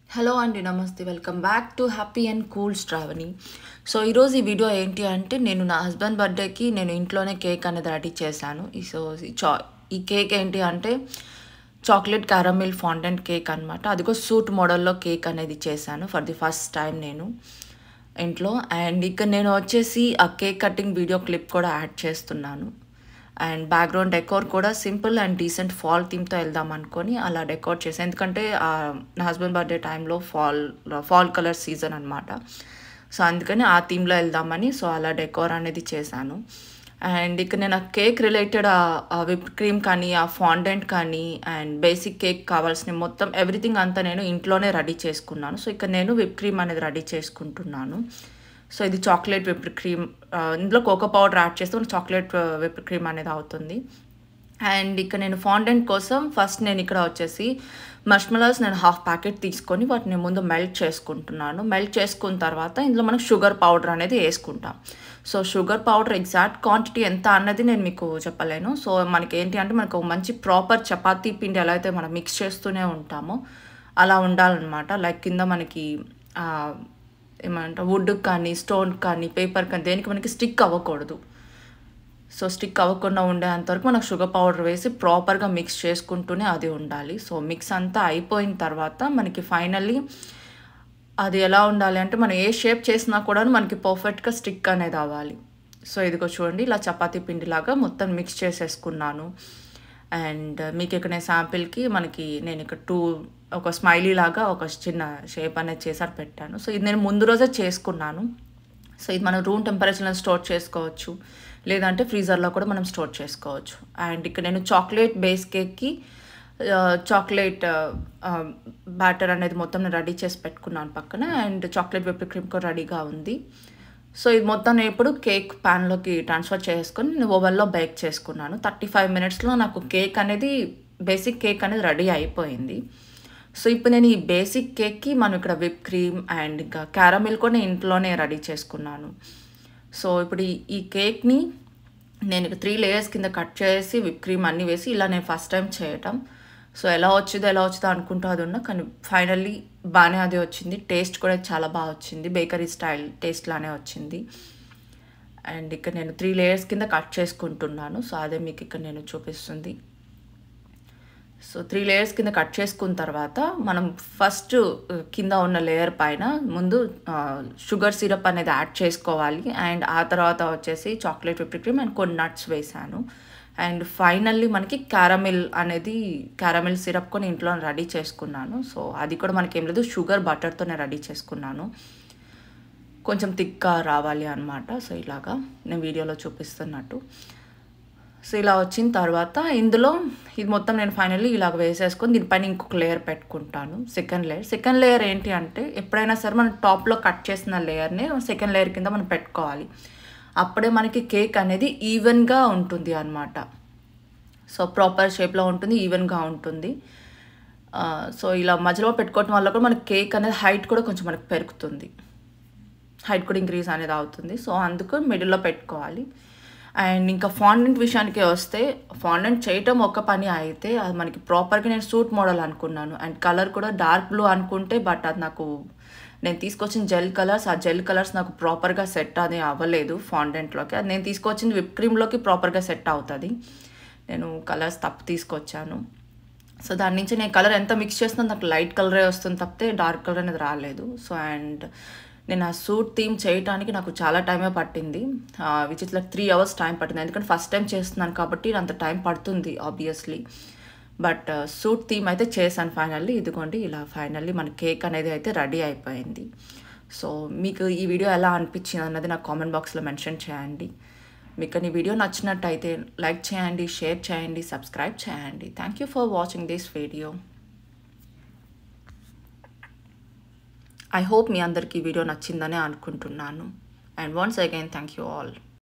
hello అండి నమస్తే welcome back to happy and cool Shravani so ఈరోజు ఈ వీడియో ఏంటి అంటే నేను నా హస్బెండ్ బర్త్డేకి నేను ఇంట్లోనే కేక్ అనేది రెడీ చేశాను ఈ సో ఈ చా ఈ కేక్ ఏంటి అంటే చాక్లెట్ క్యారమిల్ ఫాండెంట్ కేక్ అనమాట అదిగో సూట్ మోడల్లో కేక్ అనేది చేశాను ఫర్ ది ఫస్ట్ టైం నేను ఇంట్లో అండ్ ఇక్కడ నేను వచ్చేసి ఆ కేక్ కటింగ్ వీడియో క్లిప్ కూడా యాడ్ చేస్తున్నాను అండ్ బ్యాక్గ్రౌండ్ డెకోర్ కూడా సింపుల్ అండ్ డీసెంట్ ఫాల్ థీమ్తో వెళ్దాం అనుకొని అలా డెకోర్ చేసాను ఎందుకంటే ఆ, నా హస్బెండ్ బర్త్డే టైంలో ఫాల్ ఫాల్ కలర్ సీజన్ అనమాట సో అందుకని ఆ థీమ్లో వెళ్దామని సో అలా డెకోర్ అనేది చేశాను అండ్ ఇక్కడ నేను ఆ కేక్ రిలేటెడ్ ఆ విప్ క్రీమ్ కానీ ఆ ఫాండెంట్ కానీ అండ్ బేసిక్ కేక్ కావాల్సిన మొత్తం ఎవ్రీథింగ్ అంతా నేను ఇంట్లోనే రెడీ చేసుకున్నాను సో ఇక్కడ నేను విప్ క్రీమ్ అనేది రెడీ చేసుకుంటున్నాను సో ఇది చాక్లెట్ విప్ క్రీమ్ ఇందులో కోకో పౌడర్ యాడ్ చేస్తే మనకి చాక్లెట్ విప్ క్రీమ్ అనేది అవుతుంది అండ్ ఇక్కడ నేను ఫాండెంట్ కోసం ఫస్ట్ నేను ఇక్కడ వచ్చేసి మష్మలాస్ నేను హాఫ్ ప్యాకెట్ తీసుకొని వాటిని ముందు మెల్ట్ చేసుకుంటున్నాను మెల్ట్ చేసుకున్న తర్వాత ఇందులో మనకు షుగర్ పౌడర్ అనేది వేసుకుంటాం so sugar powder exact quantity ఎంత అన్నది నేను మీకు చెప్పలేను సో మనకి ఏంటి అంటే మనకు ఒక మంచి ప్రాపర్ చపాతీ పిండి ఎలా అయితే మనం మిక్స్ చేస్తూనే ఉంటామో అలా ఉండాలన్నమాట లైక్ కింద మనకి ఆ, ఏమంటారు వుడ్ కానీ స్టోన్ కానీ పేపర్ కానీ దేనికి మనకి స్టిక్ అవ్వకూడదు సో స్టిక్ అవ్వకుండా ఉండేంతవరకు మనకు షుగర్ పౌడర్ వేసి ప్రాపర్గా మిక్స్ చేసుకుంటూనే అది ఉండాలి సో మిక్స్ అంతా అయిపోయిన తర్వాత మనకి ఫైనల్లీ అది ఎలా ఉండాలి అంటే మనం ఏ షేప్ చేసినా కూడా మనకి పర్ఫెక్ట్గా స్టిక్ అనేది అవ్వాలి సో ఇదిగో చూడండి ఇలా చపాతీ పిండిలాగా మొత్తం మిక్స్ చేసేసుకున్నాను అండ్ మీకు ఇక్కడ నేను శాంపిల్కి మనకి నేను ఇక్కడ టూ ఒక స్మైలీ లాగా ఒక చిన్న షేప్ అనేది చేసారు పెట్టాను సో ఇది నేను ముందు రోజే చేసుకున్నాను సో ఇది మనం రూమ్ టెంపరేచర్లో స్టోర్ చేసుకోవచ్చు లేదంటే ఫ్రీజర్లో కూడా మనం స్టోర్ చేసుకోవచ్చు అండ్ ఇక్కడ నేను చాక్లెట్ బేస్ కేక్కి చాక్లెట్ బ్యాటర్ అనేది మొత్తం నేను రెడీ చేసి పెట్టుకున్నాను పక్కన అండ్ చాక్లెట్ విప్ క్రీమ్ కూడా రెడీగా ఉంది సో ఇది మొత్తం నేను ఇప్పుడు కేక్ ప్యాన్లోకి ట్రాన్స్ఫర్ చేసుకొని నేను ఓవెన్లో బేక్ చేసుకున్నాను థర్టీ ఫైవ్ మినిట్స్లో నాకు కేక్ అనేది బేసిక్ కేక్ అనేది రెడీ అయిపోయింది సో ఇప్పుడు నేను ఈ బేసిక్ కేక్కి మనం ఇక్కడ విప్ క్రీమ్ అండ్ ఇంకా క్యారమిల్ కూడా నేను ఇంట్లోనే రెడీ చేసుకున్నాను సో ఇప్పుడు ఈ ఈ కేక్ని నేను త్రీ లేయర్స్ కింద కట్ చేసి విప్ క్రీమ్ అన్నీ వేసి ఇలా నేను ఫస్ట్ టైం చేయటం సో ఎలా వచ్చిందో ఎలా వచ్చిందో అనుకుంటూ అది ఉన్నా కానీ ఫైనల్లీ బాగానే అది వచ్చింది టేస్ట్ కూడా చాలా బాగా వచ్చింది బేకరీ స్టైల్ టేస్ట్ లానే వచ్చింది అండ్ ఇక్కడ నేను త్రీ లేయర్స్ కింద కట్ చేసుకుంటున్నాను సో అదే మీకు ఇక్కడ నేను చూపిస్తుంది సో త్రీ లేయర్స్ కింద కట్ చేసుకున్న తర్వాత మనం ఫస్ట్ కింద ఉన్న లేయర్ పైన ముందు షుగర్ సిరప్ అనేది యాడ్ చేసుకోవాలి అండ్ ఆ తర్వాత వచ్చేసి చాక్లెట్ విప్ క్రీమ్ అండ్ కొన్ని నట్స్ వేసాను అండ్ ఫైనల్లీ మనకి క్యారమిల్ అనేది క్యారమిల్ సిరప్ కూడా ఇంట్లో రెడీ చేసుకున్నాను సో అది కూడా మనకి ఏం లేదు షుగర్ బటర్తోనే రెడీ చేసుకున్నాను కొంచెం థిక్గా రావాలి అనమాట సో ఇలాగా నేను వీడియోలో చూపిస్తున్నట్టు సో ఇలా వచ్చిన తర్వాత ఇందులో ఇది మొత్తం నేను ఫైనల్లీ ఇలాగ వేసేసుకొని దీనిపైన ఇంకొక లేయర్ పెట్టుకుంటాను సెకండ్ లేయర్ సెకండ్ లేయర్ ఏంటి అంటే ఎప్పుడైనా సరే మనం టాప్లో కట్ చేసిన లేయర్ని సెకండ్ లేయర్ కింద మనం పెట్టుకోవాలి అప్పుడే మనకి కేక్ అనేది ఈవెన్గా ఉంటుంది అనమాట సో ప్రాపర్ షేప్లో ఉంటుంది ఈవెన్గా ఉంటుంది ఆ, సో ఇలా మధ్యలో పెట్టుకోవటం వల్ల కూడా మనకి కేక్ అనేది హైట్ కూడా కొంచెం మనకి పెరుగుతుంది హైట్ కూడా ఇంక్రీజ్ అనేది అవుతుంది సో అందుకు మిడిల్లో పెట్టుకోవాలి అండ్ ఇంకా ఫాండెంట్ విషయానికి వస్తే ఫాండెంట్ చేయటం ఒక పని అయితే అది మనకి ప్రాపర్గా నేను సూట్ మోడల్ అనుకున్నాను అండ్ కలర్ కూడా డార్క్ బ్లూ అనుకుంటే బట్ అది నాకు నేను తీసుకొచ్చిన జెల్ కలర్స్ ఆ జెల్ కలర్స్ నాకు ప్రాపర్గా సెట్ అది అవ్వలేదు ఫాండెంట్లోకి అది నేను తీసుకొచ్చింది విప్ క్రీమ్లోకి ప్రాపర్గా సెట్ అవుతుంది నేను కలర్స్ తప్పు తీసుకొచ్చాను సో దాని నుంచి నేను కలర్ ఎంత మిక్స్ చేస్తున్నా నాకు లైట్ కలరే వస్తుంది తప్పితే డార్క్ కలర్ అనేది రాలేదు సో అండ్ నేను ఆ సూట్ థీమ్ చేయడానికి నాకు చాలా టైమే పట్టింది which is like three hours time పట్టింది ఎందుకంటే ఫస్ట్ టైం చేస్తున్నాను కాబట్టి అంత టైం పడుతుంది ఆబ్వియస్లీ బట్ సూట్ థీమ్ అయితే చేశాను ఫైనల్లీ ఇదిగోండి ఇలా ఫైనల్లీ మన కేక్ అనేది అయితే రెడీ అయిపోయింది సో మీకు ఈ వీడియో ఎలా అనిపించింది అన్నది నాకు కామెంట్ బాక్స్లో మెన్షన్ చేయండి మీకు ఈ వీడియో నచ్చినట్టయితే లైక్ చేయండి షేర్ చేయండి సబ్స్క్రైబ్ చేయండి thank you for watching this video I hope మీ అందరికీ ఈ వీడియో నచ్చిందని అనుకుంటున్నాను and once again thank you all